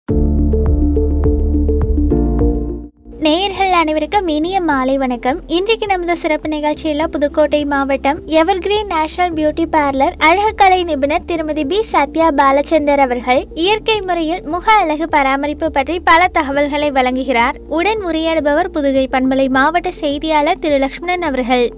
நேயர்கள் அனைவருக்கும் இனிய மாலை வணக்கம் இன்றைக்கு நமது சிறப்பு நிகழ்ச்சியில் புதுக்கோட்டை மாவட்டம் எவர்கிரீன் நேஷனல் பியூட்டி பார்லர் அழகுக்கலை நிபுணர் திருமதி பி சத்யா பாலச்சந்தர் அவர்கள் இயற்கை முறையில் முக அழகு பராமரிப்பு பற்றி பல தகவல்களை வழங்குகிறார் உடன் உரையாடுபவர் புதுகை பண்பலை மாவட்ட செய்தியாளர் திரு லக்ஷ்மணன் அவர்கள்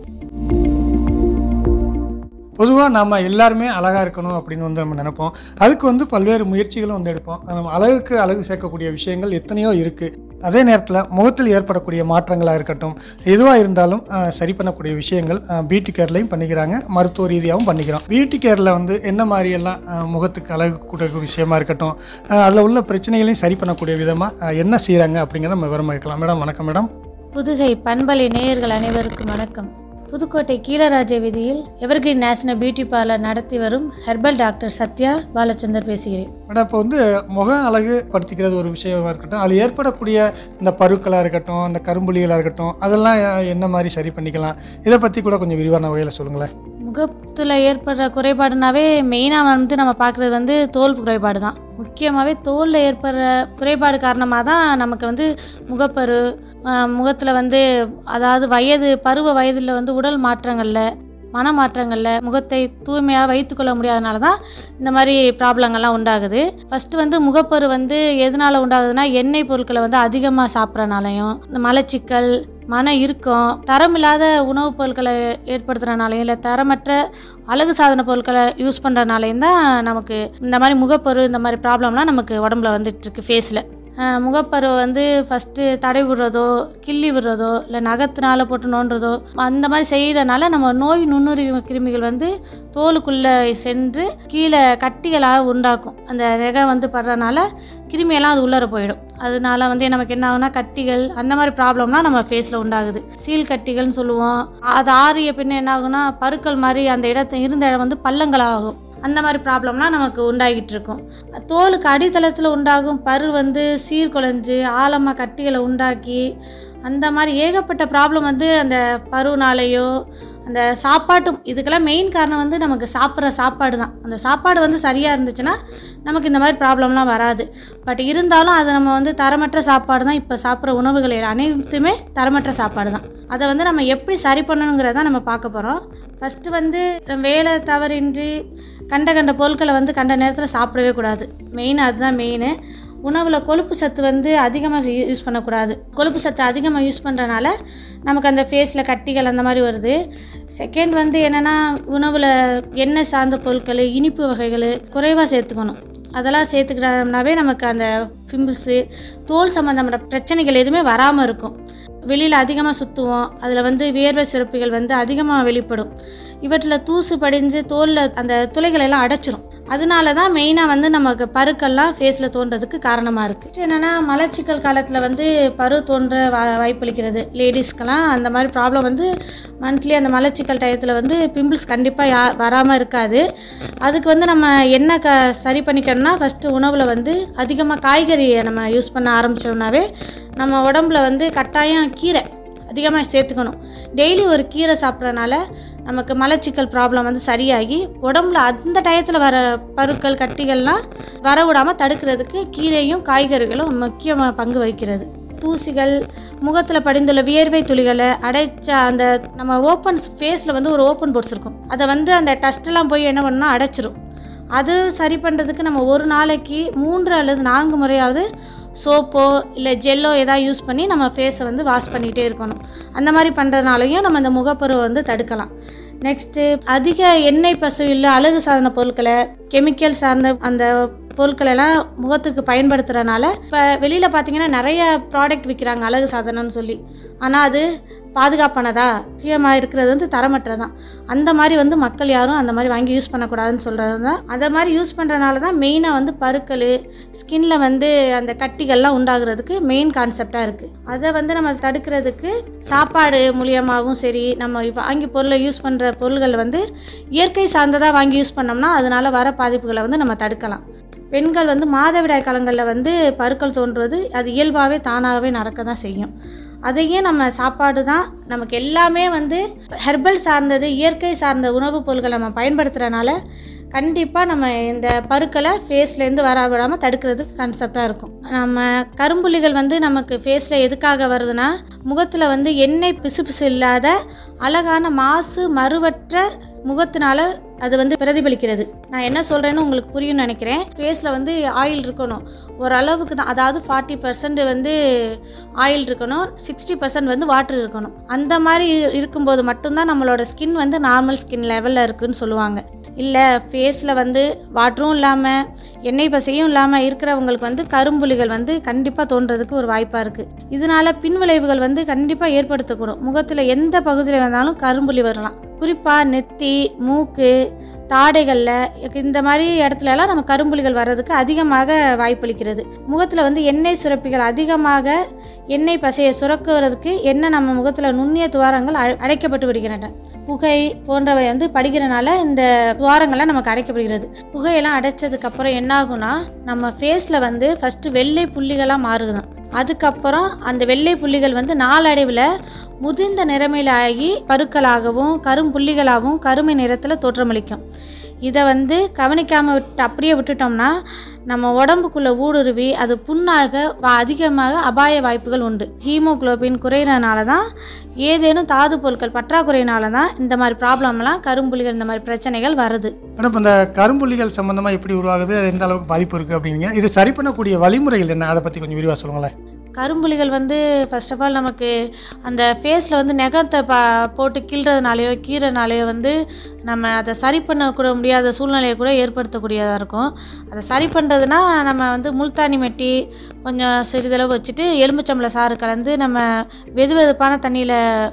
பொதுவாக நம்ம எல்லாருமே அழகாக இருக்கணும் அப்படின்னு வந்து நம்ம நினைப்போம் அதுக்கு வந்து பல்வேறு முயற்சிகளும் வந்து எடுப்போம் நம்ம அழகுக்கு அழகு சேர்க்கக்கூடிய விஷயங்கள் எத்தனையோ இருக்குது அதே நேரத்தில் முகத்தில் ஏற்படக்கூடிய மாற்றங்களாக இருக்கட்டும் எதுவாக இருந்தாலும் அஹ், சரி பண்ணக்கூடிய விஷயங்கள் பியூட்டி கேர்லையும் பண்ணிக்கிறாங்க மருத்துவ ரீதியாகவும் பண்ணிக்கிறோம் பியூட்டி கேரில் வந்து என்ன மாதிரியெல்லாம் அஹ், முகத்துக்கு அழகு கூடிய விஷயமா இருக்கட்டும் அதில் உள்ள பிரச்சனைகளையும் சரி பண்ணக்கூடிய விதமாக என்ன செய்கிறாங்க அப்படிங்கிறத நம்ம விவரமாக இருக்கலாம் மேடம் வணக்கம் மேடம் புதுகை பண்பலை நேயர்கள் அனைவருக்கும் வணக்கம் புதுக்கோட்டை கீழராஜ வீதியில் எவர்கிரீன் நேஷனல் பியூட்டி பார்லர் நடத்தி வரும் ஹெர்பல் டாக்டர் சத்யா பாலச்சந்தர் பேசுகிறேன் மேடம் இப்போ வந்து முக அழகு படுத்திக்கிறது ஒரு விஷயமா இருக்கட்டும் அதில் ஏற்படக்கூடிய இந்த பருக்களாக இருக்கட்டும் இந்த கரும்புலிகளாக இருக்கட்டும் அதெல்லாம் என்ன மாதிரி சரி பண்ணிக்கலாம் இதை பற்றி கூட கொஞ்சம் விரிவான வகையில் சொல்லுங்களேன் முகத்தில் ஏற்படுற குறைபாடுனாவே மெயினாக வந்து நம்ம பார்க்குறது வந்து தோல் குறைபாடு தான் முக்கியமாகவே தோலில் ஏற்படுற குறைபாடு காரணமாக தான் நமக்கு வந்து முகப்பரு முகத்தில் வந்து அதாவது வயது பருவ வயதில் வந்து உடல் மாற்றங்களில் மன மாற்றங்களில் முகத்தை தூய்மையாக வைத்துக்கொள்ள முடியாதனால தான் இந்த மாதிரி ப்ராப்ளங்கள்லாம் உண்டாகுது ஃபஸ்ட்டு வந்து முகப்பரு வந்து எதனால் உண்டாகுதுன்னா எண்ணெய் பொருட்களை வந்து அதிகமாக சாப்பிட்றனாலையும் இந்த மலச்சிக்கல் மன இறுக்கம் தரமில்லாத உணவுப் பொருட்களை ஏற்படுத்துறனாலையும் இல்லை தரமற்ற அழகு சாதன பொருட்களை யூஸ் பண்ணுறனாலையும் தான் நமக்கு இந்த மாதிரி முகப்பரு இந்த மாதிரி ப்ராப்ளம்லாம் நமக்கு உடம்புல வந்துட்டுருக்கு ஃபேஸில் முகப்பரு வந்து ஃபஸ்ட்டு தடை விடுறதோ கிள்ளி விடுறதோ இல்லை நகத்தினால போட்டு நோண்டுறதோ அந்த மாதிரி செய்கிறனால நம்ம நோய் நுண்ணுரி கிருமிகள் வந்து தோலுக்குள்ளே சென்று கீழே கட்டிகளாக உண்டாக்கும் அந்த நெகை வந்து படுறனால கிருமியெல்லாம் அது உள்ளர போயிடும் அதனால வந்து நமக்கு என்ன ஆகுனா கட்டிகள் அந்த மாதிரி ப்ராப்ளம்லாம் நம்ம ஃபேஸில் உண்டாகுது சீல் கட்டிகள்னு சொல்லுவோம் அது ஆறிய பின்ன என்ன ஆகுனா பருக்கள் மாதிரி அந்த இடத்த இருந்த இடம் வந்து பள்ளங்களாகும் அந்த மாதிரி ப்ராப்ளம்லாம் நமக்கு உண்டாகிட்டு இருக்கும் தோலுக்கு அடித்தளத்தில் உண்டாகும் பரு வந்து சீர்குலைஞ்சு ஆழமாக கட்டிகளை உண்டாக்கி அந்த மாதிரி ஏகப்பட்ட ப்ராப்ளம் வந்து அந்த பருவனாலேயோ அந்த சாப்பாட்டும் இதுக்கெல்லாம் மெயின் காரணம் வந்து நமக்கு சாப்பிட்ற சாப்பாடு தான் அந்த சாப்பாடு வந்து சரியாக இருந்துச்சுன்னா நமக்கு இந்த மாதிரி ப்ராப்ளம்லாம் வராது பட் இருந்தாலும் அதை நம்ம வந்து தரமற்ற சாப்பாடு தான் இப்போ சாப்பிட்ற உணவுகள் அனைத்துமே தரமற்ற சாப்பாடு தான் அதை வந்து நம்ம எப்படி சரி பண்ணணுங்கிறத நம்ம பார்க்க போகிறோம் ஃபஸ்ட்டு வந்து வேலை தவறின்றி கண்ட கண்ட பொருட்களை வந்து கண்ட நேரத்தில் சாப்பிடவே கூடாது மெயின் அதுதான் மெயின் உணவில் கொழுப்பு சத்து வந்து அதிகமாக யூஸ் பண்ணக்கூடாது கொழுப்பு சத்து அதிகமாக யூஸ் பண்ணுறனால நமக்கு அந்த ஃபேஸில் கட்டிகள் அந்த மாதிரி வருது செகண்ட் வந்து என்னென்னா உணவில் எண்ணெய் சார்ந்த பொருட்கள் இனிப்பு வகைகள் குறைவாக சேர்த்துக்கணும் அதெல்லாம் சேர்த்துக்கிட்டோம்னாவே நமக்கு அந்த பிம்பிள்ஸு தோல் சம்மந்தமான பிரச்சனைகள் எதுவுமே வராமல் இருக்கும் வெளியில் அதிகமாக சுற்றுவோம் அதில் வந்து வியர்வை சுரப்பிகள் வந்து அதிகமாக வெளிப்படும் இவற்றில் தூசு படிஞ்சு தோலில் அந்த துளைகள் எல்லாம் அடைச்சிரும் அதனால தான் மெயினாக வந்து நமக்கு பருக்கெல்லாம் ஃபேஸில் தோன்றதுக்கு காரணமாக இருக்குது என்னென்னா மலச்சிக்கல் காலத்தில் வந்து பரு தோன்ற வா வாய்ப்பளிக்கிறது லேடிஸ்க்கெல்லாம் அந்த மாதிரி ப்ராப்ளம் வந்து மந்த்லி அந்த மலச்சிக்கல் டயத்தில் வந்து பிம்பிள்ஸ் கண்டிப்பாக யா வராமல் இருக்காது அதுக்கு வந்து நம்ம என்ன க சரி பண்ணிக்கணும்னா ஃபஸ்ட்டு உணவில் வந்து அதிகமாக காய்கறியை நம்ம யூஸ் பண்ண ஆரம்பித்தோம்னாவே நம்ம உடம்புல வந்து கட்டாயம் கீரை அதிகமாக சேர்த்துக்கணும் டெய்லி ஒரு கீரை சாப்பிட்றனால நமக்கு மலச்சிக்கல் ப்ராப்ளம் வந்து சரியாகி உடம்புல அந்த டயத்தில் வர பருக்கள் கட்டிகள்லாம் வர விடாமல் தடுக்கிறதுக்கு கீரையும் காய்கறிகளும் முக்கியமாக பங்கு வகிக்கிறது தூசிகள் முகத்தில் படிந்துள்ள வியர்வை துளிகளை அடைச்ச அந்த நம்ம ஓப்பன் ஃபேஸில் வந்து ஒரு ஓப்பன் போர்ட்ஸ் இருக்கும் அதை வந்து அந்த டஸ்ட்டெல்லாம் போய் என்ன பண்ணால் அடைச்சிரும் அது சரி பண்ணுறதுக்கு நம்ம ஒரு நாளைக்கு மூன்று அல்லது நான்கு முறையாவது சோப்போ இல்லை ஜெல்லோ எதாவது யூஸ் பண்ணி நம்ம ஃபேஸை வந்து வாஷ் பண்ணிகிட்டே இருக்கணும் அந்த மாதிரி பண்ணுறதுனாலையும் நம்ம அந்த முகப்பருவை வந்து தடுக்கலாம் நெக்ஸ்ட்டு அதிக எண்ணெய் பசு இல்லை அழகு சாதன பொருட்களை கெமிக்கல் சார்ந்த அந்த பொருட்களெல்லாம் முகத்துக்கு பயன்படுத்துகிறனால இப்போ வெளியில் பார்த்தீங்கன்னா நிறைய ப்ராடக்ட் விற்கிறாங்க அழகு சாதனம்னு சொல்லி ஆனால் அது பாதுகாப்பானதா முக்கியமாக இருக்கிறது வந்து தரமற்றதான் அந்த மாதிரி வந்து மக்கள் யாரும் அந்த மாதிரி வாங்கி யூஸ் பண்ணக்கூடாதுன்னு சொல்கிறது தான் அந்த மாதிரி யூஸ் பண்ணுறனால தான் மெயினாக வந்து பருக்கள் ஸ்கின்ல வந்து அந்த கட்டிகள்லாம் உண்டாகிறதுக்கு மெயின் கான்செப்டாக இருக்குது அதை வந்து நம்ம தடுக்கிறதுக்கு சாப்பாடு மூலியமாகவும் சரி நம்ம இப்ப வாங்கி பொருளை யூஸ் பண்ணுற பொருள்கள் வந்து இயற்கை சார்ந்ததாக வாங்கி யூஸ் பண்ணோம்னா அதனால் வர பாதிப்புகளை வந்து நம்ம தடுக்கலாம் பெண்கள் வந்து மாதவிடாய் காலங்களில் வந்து பருக்கள் தோன்றுவது அது இயல்பாகவே தானாகவே நடக்க தான் செய்யும் அதையும் நம்ம சாப்பாடு தான் நமக்கு எல்லாமே வந்து ஹெர்பல் சார்ந்தது இயற்கை சார்ந்த உணவுப் பொருட்களை நம்ம பயன்படுத்துகிறனால கண்டிப்பாக நம்ம இந்த பருக்களை ஃபேஸ்லேருந்து வர விடாமல் தடுக்கிறதுக்கு கான்செப்டாக இருக்கும் நம்ம கரும்புள்ளிகள் வந்து நமக்கு ஃபேஸில் எதுக்காக வருதுன்னா முகத்தில் வந்து எண்ணெய் பிசுபிசு இல்லாத அழகான மாசு மறுவற்ற முகத்தினால அது வந்து பிரதிபலிக்கிறது நான் என்ன சொல்கிறேன்னு உங்களுக்கு புரியும்னு நினைக்கிறேன் ஃபேஸில் வந்து ஆயில் இருக்கணும் ஓரளவுக்கு தான் அதாவது ஃபார்ட்டி பர்சன்ட் வந்து ஆயில் இருக்கணும் சிக்ஸ்டி பர்சன்ட் வந்து வாட்டர் இருக்கணும் அந்த மாதிரி இரு- இருக்கும்போது மட்டும்தான் நம்மளோட ஸ்கின் வந்து நார்மல் ஸ்கின் லெவலில் இருக்குன்னு சொல்லுவாங்க இல்லை ஃபேஸில் வந்து வாட்டரும் இல்லாமல் எண்ணெய் பசையும் இல்லாமல் இருக்கிறவங்களுக்கு வந்து கரும்புலிகள் வந்து கண்டிப்பாக தோன்றதுக்கு ஒரு வாய்ப்பாக இருக்குது இதனால பின்விளைவுகள் வந்து கண்டிப்பாக ஏற்படுத்தக்கூடும் முகத்தில் எந்த பகுதியில் வந்தாலும் கரும்புலி வரலாம் குறிப்பாக நெத்தி மூக்கு தாடைகளில் இந்த மாதிரி இடத்துலலாம் நம்ம கரும்புலிகள் வர்றதுக்கு அதிகமாக வாய்ப்பளிக்கிறது முகத்தில் வந்து எண்ணெய் சுரப்பிகள் அதிகமாக எண்ணெய் பசையை சுரக்குவதற்கு எண்ணெய் நம்ம முகத்தில் நுண்ணிய துவாரங்கள் அ- அடைக்கப்பட்டு விடுகின்றன புகை போன்றவை வந்து படிக்கிறனால இந்த துவாரங்கள்லாம் நமக்கு அடைக்கப்படுகிறது புகையெல்லாம் அடைச்சதுக்கு அப்புறம் என்ன ஆகும்னா நம்ம ஃபேஸில் வந்து ஃபஸ்ட்டு வெள்ளை புள்ளிகளாக மாறுதுதான் அதுக்கப்புறம் அந்த வெள்ளை புள்ளிகள் வந்து நாளடைவில் முதிர்ந்த நிறமையில் ஆகி பருக்களாகவும் கரும்புள்ளிகளாகவும் கருமை நிறத்தில் தோற்றமளிக்கும் இதை வந்து கவனிக்காமல் விட்டு அப்படியே விட்டுட்டோம்னா நம்ம உடம்புக்குள்ள ஊடுருவி அது புண்ணாக வ- அதிகமாக அபாய வாய்ப்புகள் உண்டு ஹீமோகுளோபின் குறையிறனால தான் ஏதேனும் தாது பொருட்கள் பற்றாக்குறையினால தான் இந்த மாதிரி ப்ராப்ளம்லாம் கரும்புள்ளிகள் இந்த மாதிரி பிரச்சனைகள் வருது மேடம் இப்போ இந்த கரும்புள்ளிகள் சம்மந்தமாக எப்படி உருவாகுது அது எந்த அளவுக்கு பாதிப்பு இருக்குது அப்படிங்க இது சரி பண்ணக்கூடிய வழிமுறைகள் என்ன அதை பற்றி கொஞ்சம் விரிவாக சொல்லுங்களேன் கரும்புலிகள் வந்து ஃபர்ஸ்ட் ஆஃப் ஆல் நமக்கு அந்த ஃபேஸில் வந்து நெகத்தை ப போட்டு கிள்றதுனாலையோ கீறனாலையோ வந்து நம்ம அதை சரி பண்ணக்கூட முடியாத சூழ்நிலையை கூட ஏற்படுத்தக்கூடியதாக இருக்கும் அதை சரி பண்ணுறதுனா நம்ம வந்து முல்தானி மெட்டி கொஞ்சம் சிறிதளவு வச்சுட்டு எலும்புச்சம்பளை சாறு கலந்து நம்ம வெது வெதுப்பான தண்ணியில்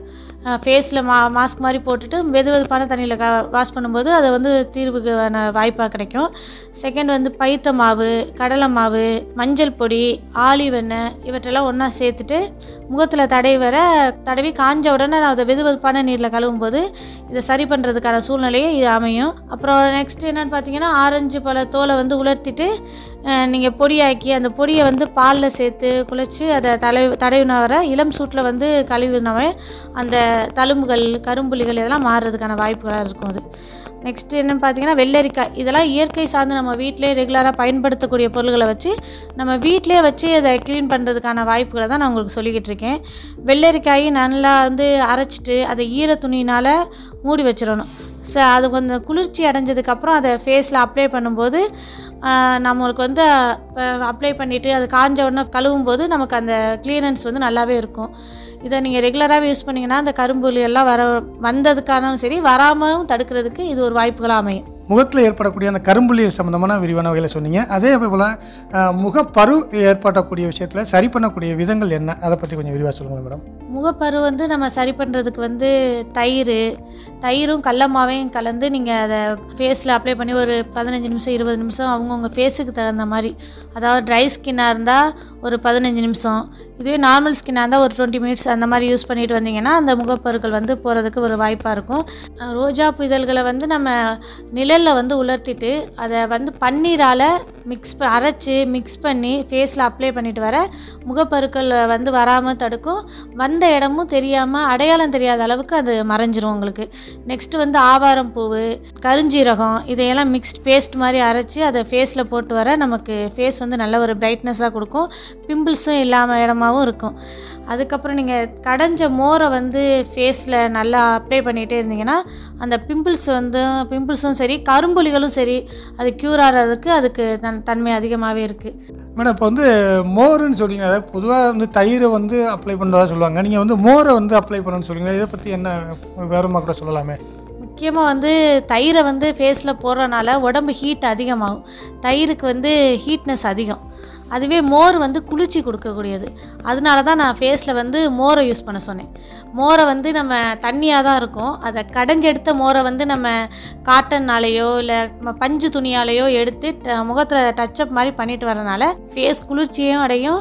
ஃபேஸில் மா மாஸ்க் மாதிரி போட்டுட்டு வெது வெதுப்பான தண்ணியில் க வாஷ் பண்ணும்போது அது வந்து தீர்வுக்கான வாய்ப்பாக கிடைக்கும் செகண்ட் வந்து பைத்த மாவு கடலை மாவு மஞ்சள் பொடி ஆலிவ் எண்ணெய் இவற்றெல்லாம் ஒன்றா சேர்த்துட்டு முகத்தில் தடவி வர தடவி காஞ்ச உடனே நான் அதை வெது வெதுப்பான நீரில் கழுவும் போது இதை சரி பண்ணுறதுக்கான சூழ்நிலையை இது அமையும் அப்புறம் நெக்ஸ்ட் என்னன்னு பார்த்தீங்கன்னா ஆரஞ்சு பழ தோலை வந்து உலர்த்திட்டு நீங்கள் பொடியாக்கி அந்த பொடியை வந்து பாலில் சேர்த்து குழைச்சி அதை தடவி தடவின வர இளம் சூட்டில் வந்து கழுவினவே அந்த தழும்புகள் கரும்புலிகள் இதெல்லாம் மாறுறதுக்கான வாய்ப்புகளாக இருக்கும் அது நெக்ஸ்ட் என்னன்னு பார்த்தீங்கன்னா வெள்ளரிக்காய் இதெல்லாம் இயற்கை சார்ந்து நம்ம வீட்டிலே ரெகுலராக பயன்படுத்தக்கூடிய பொருள்களை வச்சு நம்ம வீட்டிலே வச்சு அதை க்ளீன் பண்ணுறதுக்கான வாய்ப்புகளை தான் நான் உங்களுக்கு சொல்லிக்கிட்டு இருக்கேன் வெள்ளரிக்காயை நல்லா வந்து அரைச்சிட்டு அதை ஈர துணியினால் மூடி வச்சிடணும் ஸோ அது கொஞ்சம் குளிர்ச்சி அடைஞ்சதுக்கப்புறம் அதை ஃபேஸில் அப்ளை பண்ணும்போது ஆஹ், நம்மளுக்கு வந்து அப்ளை பண்ணிவிட்டு அது காஞ்ச உடனே கழுவும் போது நமக்கு அந்த கிளியரன்ஸ் வந்து நல்லாவே இருக்கும் இதை நீங்கள் ரெகுலராகவே யூஸ் பண்ணிங்கன்னா அந்த கரும்புலி எல்லாம் வர வந்ததுக்கானாலும் சரி வராமலும் தடுக்கிறதுக்கு இது ஒரு வாய்ப்புகளாக அமையும் முகத்தில் ஏற்படக்கூடிய அந்த கரும்புள்ளியல் சம்மந்தமான விரிவான வகையில் சொன்னீங்க அதே போல் முகப்பரு ஏற்படக்கூடிய விஷயத்தில் சரி பண்ணக்கூடிய விதங்கள் என்ன அதை பற்றி கொஞ்சம் விரிவாக சொல்லுங்கள் மேடம் முகப்பரு வந்து நம்ம சரி பண்ணுறதுக்கு வந்து தயிர் தயிரும் கடலமாவையும் கலந்து நீங்கள் அதை ஃபேஸில் அப்ளை பண்ணி ஒரு பதினஞ்சு நிமிஷம் இருபது நிமிஷம் அவங்கவுங்க ஃபேஸுக்கு தகுந்த மாதிரி அதாவது ட்ரை ஸ்கின்னாக இருந்தால் ஒரு பதினஞ்சு நிமிஷம் இதுவே நார்மல் ஸ்கின்னாக இருந்தால் ஒரு டுவெண்ட்டி மினிட்ஸ் அந்த மாதிரி யூஸ் பண்ணிட்டு வந்தீங்கன்னா அந்த முகப்பருக்கள் வந்து போகிறதுக்கு ஒரு வாய்ப்பாக இருக்கும் அஹ் ரோஜா இதழ்களை வந்து நம்ம நிழலில் வந்து உலர்த்திட்டு அதை வந்து பன்னீரால் மிக்ஸ் அரைச்சி மிக்ஸ் பண்ணி ஃபேஸில் அப்ளை பண்ணிட்டு வர முகப்பருக்கள் வந்து வராமல் தடுக்கும் வந்த இடமும் தெரியாமல் அடையாளம் தெரியாத அளவுக்கு அது மறைஞ்சிரும் உங்களுக்கு நெக்ஸ்ட் வந்து ஆவாரம் பூவு கருஞ்சீரகம் இதையெல்லாம் மிக்ஸ்ட் பேஸ்ட் மாதிரி அரைச்சி அதை ஃபேஸில் போட்டு வர நமக்கு ஃபேஸ் வந்து நல்ல ஒரு பிரைட்னஸாக கொடுக்கும் பிம்பிள்ஸும் இல்லாமல் இடமாவும் இருக்கும் அதுக்கப்புறம் நீங்கள் கடைஞ்ச மோரை வந்து ஃபேஸில் நல்லா அப்ளை பண்ணிகிட்டே இருந்தீங்கன்னா அந்த பிம்பிள்ஸ் வந்து பிம்பிள்ஸும் சரி கரும்புலிகளும் சரி அது க்யூர் ஆகிறதுக்கு அதுக்கு தன் தன்மை அதிகமாகவே இருக்குது மேடம் இப்போ வந்து மோருன்னு சொல்றீங்க அதாவது பொதுவாக வந்து தயிரை வந்து அப்ளை பண்ணுறதா சொல்லுவாங்க நீங்கள் வந்து மோரை வந்து அப்ளை பண்ணணும்னு சொல்றீங்க இதை பற்றி என்ன விவரமாக கூட சொல்லலாமே முக்கியமாக வந்து தயிரை வந்து ஃபேஸில் போடுறனால உடம்பு ஹீட் அதிகமாகும் தயிருக்கு வந்து ஹீட்னஸ் அதிகம் அதுவே மோர் வந்து குளிர்ச்சி கொடுக்கக்கூடியது அதனால தான் நான் ஃபேஸில் வந்து மோரை யூஸ் பண்ண சொன்னேன் மோரை வந்து நம்ம தண்ணியாக தான் இருக்கும் அதை கடைஞ்செடுத்த மோரை வந்து நம்ம காட்டன்னாலேயோ இல்லை பஞ்சு துணியாலேயோ எடுத்து முகத்தில் டச்சப் மாதிரி பண்ணிட்டு வரனால ஃபேஸ் குளிர்ச்சியும் அடையும்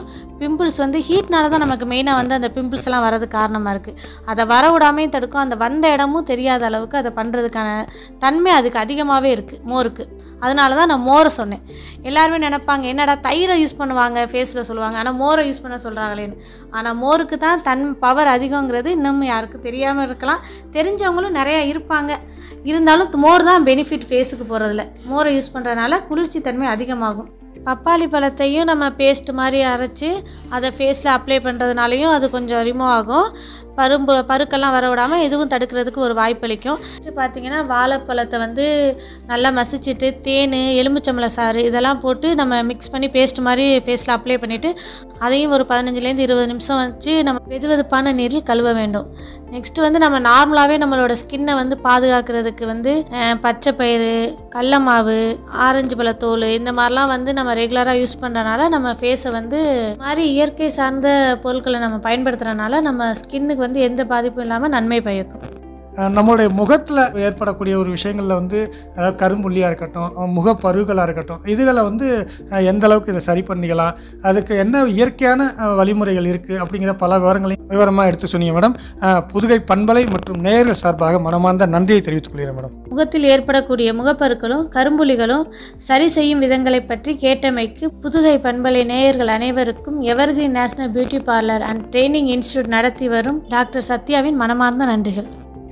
பிம்பிள்ஸ் வந்து ஹீட்னால தான் நமக்கு மெயினாக வந்து அந்த பிம்பிள்ஸ் எல்லாம் வரதுக்கு காரணமாக இருக்குது அதை வர விடாமையும் தடுக்கும் அந்த வந்த இடமும் தெரியாத அளவுக்கு அதை பண்ணுறதுக்கான தன்மை அதுக்கு அதிகமாகவே இருக்குது மோருக்கு அதனால தான் நான் மோரை சொன்னேன் எல்லாருமே நினைப்பாங்க என்னடா தயிரை யூஸ் பண்ணுவாங்க ஃபேஸில் சொல்லுவாங்க ஆனால் மோரை யூஸ் பண்ண சொல்கிறாங்களேன்னு ஆனால் மோருக்கு தான் தன் பவர் அதிகங்கிறது இன்னும் யாருக்கும் தெரியாமல் இருக்கலாம் தெரிஞ்சவங்களும் நிறையா இருப்பாங்க இருந்தாலும் மோர் தான் பெனிஃபிட் ஃபேஸுக்கு போகிறதுல மோரை யூஸ் பண்ணுறதுனால குளிர்ச்சி தன்மை அதிகமாகும் பப்பாளி பழத்தையும் நம்ம பேஸ்ட் மாதிரி அரைச்சி அதை ஃபேஸில் அப்ளை பண்ணுறதுனாலையும் அது கொஞ்சம் ரிமூவ் ஆகும் பரும்பு பருக்கெல்லாம் வர விடாமல் இதுவும் தடுக்கிறதுக்கு ஒரு வாய்ப்பளிக்கும் நெக்ஸ்ட் பார்த்தீங்கன்னா வாழைப்பழத்தை வந்து நல்லா மசிச்சுட்டு தேன் எலுமிச்சம்பழ சாறு இதெல்லாம் போட்டு நம்ம மிக்ஸ் பண்ணி பேஸ்ட் மாதிரி ஃபேஸில் அப்ளை பண்ணிவிட்டு அதையும் ஒரு பதினஞ்சுலேருந்து இருபது நிமிஷம் வச்சு நம்ம வெது வெதுப்பான நீரில் கழுவ வேண்டும் நெக்ஸ்ட் வந்து நம்ம நார்மலாகவே நம்மளோட ஸ்கின்னை வந்து பாதுகாக்கிறதுக்கு வந்து அஹ், பச்சை பயிறு கடல மாவு ஆரஞ்சு பழத்தோல் இந்த மாதிரிலாம் வந்து நம்ம ரெகுலராக யூஸ் பண்ணுறனால நம்ம ஃபேஸை வந்து இந்த மாதிரி இயற்கை சார்ந்த பொருட்களை நம்ம பயன்படுத்துறதுனால நம்ம ஸ்கின்னுக்கு வந்து எந்த பாதிப்பும் இல்லாமல் நன்மை பயக்கும் அஹ் நம்மளுடைய முகத்தில் ஏற்படக்கூடிய ஒரு விஷயங்களில் வந்து அதாவது கரும்புள்ளியாக இருக்கட்டும் அஹ் முகப்பருகளாக இருக்கட்டும் இதுகளை வந்து அஹ் எந்த அளவுக்கு இதை சரி பண்ணிக்கலாம் அதுக்கு என்ன இயற்கையான அஹ், வழிமுறைகள் இருக்குது அப்படிங்கிற பல விவரங்களையும் விவரமாக எடுத்து சொன்னீங்க மேடம் அஹ், புதுகை பண்பலை மற்றும் நேயர்கள் சார்பாக மனமார்ந்த நன்றியை தெரிவித்துக் கொள்கிறேன் மேடம் முகத்தில் ஏற்படக்கூடிய முகப்பருக்களும் கரும்புலிகளும் சரி செய்யும் விதங்களை பற்றி கேட்டமைக்கு புதுகை பண்பலை நேயர்கள் அனைவருக்கும் evergreen national beauty parlour and training institute நடத்தி வரும் டாக்டர் சத்யாவின் மனமார்ந்த நன்றிகள்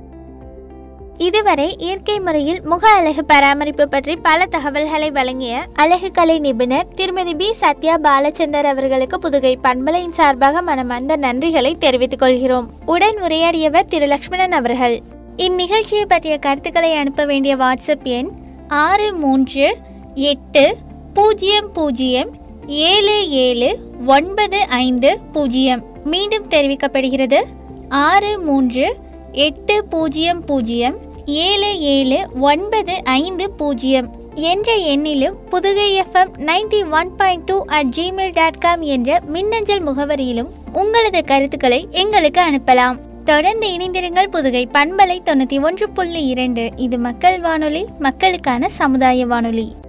இதுவரை இயற்கை முறையில் முக அழகு பராமரிப்பு பற்றி பல தகவல்களை வழங்கிய அழகு கலை நிபுணர் திருமதி பி சத்யா பாலச்சந்தர் அவர்களுக்கு புதுகை பண்பலையின் சார்பாக மனமார்ந்த நன்றிகளை தெரிவித்துக் கொள்கிறோம் உடன் உரையாடியவர் திரு லக்ஷ்மணன் அவர்கள் இந்நிகழ்ச்சியை பற்றிய கருத்துக்களை அனுப்ப வேண்டிய வாட்ஸ்அப் எண் ஆறு மூன்று எட்டு பூஜ்ஜியம் பூஜ்ஜியம் ஏழு ஏழு ஒன்பது ஐந்து பூஜ்ஜியம் மீண்டும் தெரிவிக்கப்படுகிறது ஆறு மூன்று எட்டு பூஜ்ஜியம் பூஜ்ஜியம் ஏழு ஏழு ஒன்பது ஐந்து பூஜ்ஜியம் என்ற எண்ணிலும் Pudugai FM ninety one point two at Gmail dot com என்ற மின்னஞ்சல் முகவரியிலும் உங்களது கருத்துக்களை எங்களுக்கு அனுப்பலாம் தொடர்ந்து இணைந்திருங்கள் புதுகை பண்பலை தொண்ணூற்றி ஒன்று புள்ளி இரண்டு இது மக்கள் வானொலி மக்களுக்கான சமுதாய வானொலி